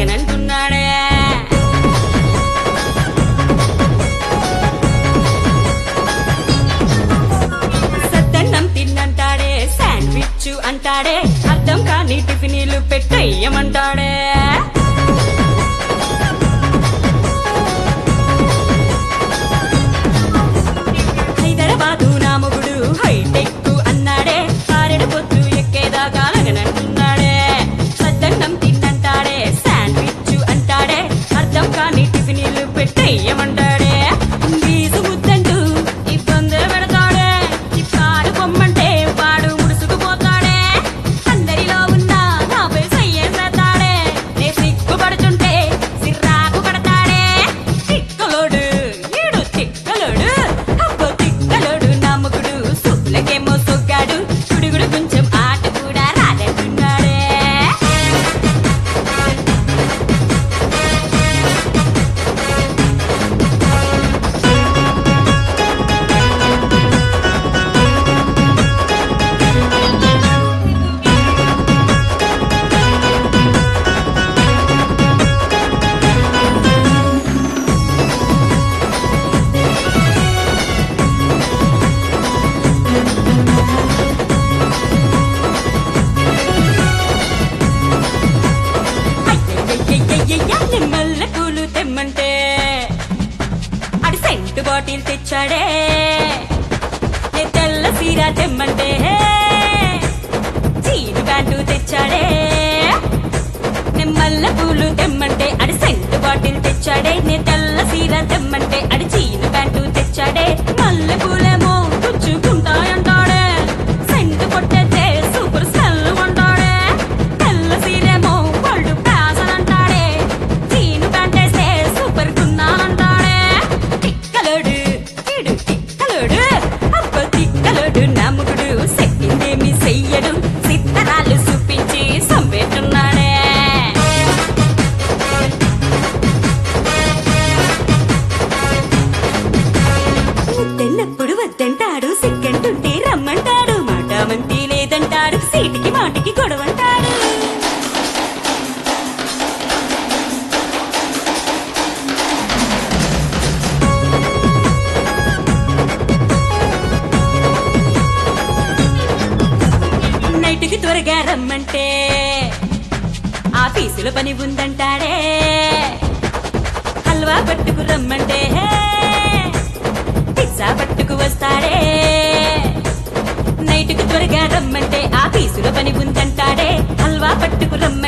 అలగనంటున్నాడే సద్దన్నం తిన్నంటాడే sandwich అంటాడే అర్థం కాని టిఫినీలు పెట్టేయమంటాడే హైదరాబాదు నా మొగుడు హైటెక్ అన్నాడే కారెడు పొద్దు ఎక్కేదాకా లగనంటున్నాడే సద్దన్నం తిన్నంటాడే శాండ్విచ్ అంటాడే అర్థం కాని టిఫినీలు పెట్టేయమంటాడే వీసు ముద్దంటూ ఇబ్బందులు పెడతాడే ఇప్పాడు పొమ్మంటే వాడు ముడుసుకుపోతాడే అందరిలో ఉన్న నాపై సయ్యేసేస్తాడే నే సిగ్గుపడుతుంటే సిర్రాకు పడతాడే తిక్కలోడు ఈడు తిక్కలోడు అబ్బో తిక్కలోడు నమ్ముకుడు సుబ్బులకేమో సొగ్గాడు గుడుగుడు కొంచెం ఆట కూడా రాదంటున్నాడే అయ్యయ్యయ్యయ్యయ్య, నిమ్మల్ల పూలు తెమ్మంటే అడి సెంట్ బాటిల్ తెచ్చాడే నే తెల్ల సీర తెమ్మంటే చీను ప్యాంటు తెచ్చాడే నిమ్మల్ల పూలు తెమ్మంటే అడి సెంట్ బాటిల్ తెచ్చాడే నే తెల్ల సీర తెమ్మంటే అడి చీను ప్యాంటు తెచ్చాడే మల్లె పూలేమో గుచ్చుకుంటాయంటాడే సెంట్ కొట్టేస్తే సూపర్ స్మెల్ అంటాడే తెల్ల సీరేమో ఒళ్ళు ప్రాసనంటాడే చీను ప్యాంటేస్తే సూపర్ గున్నానంటాడే తిక్కలోడు ఈడు తిక్కలోడు అబ్బ తిక్కలోడు నమ్ముకుడు సెట్టిందేమి చెయ్యడు సిత్తరాలు చూపించి సంపెట్టున్నాడే ముద్దెన్నప్పుడు వద్దంటాడు సిగ్గంటుంటే రమ్మంటాడు మాట మంతి లేదంటాడు సీటికి మాటికి గొడవంటాడు నైట్కి త్వరగా రమ్మంటే ఆఫీసులో పని ఉందంటాడే హల్వా పట్టుకు రమ్మంటే పిజ్జా పట్టుకు వస్తాడే నైట్కి త్వరగా రమ్మంటే ఆఫీసులో పని ఉందంటాడే హల్వా పట్టుకు రమ్మంటే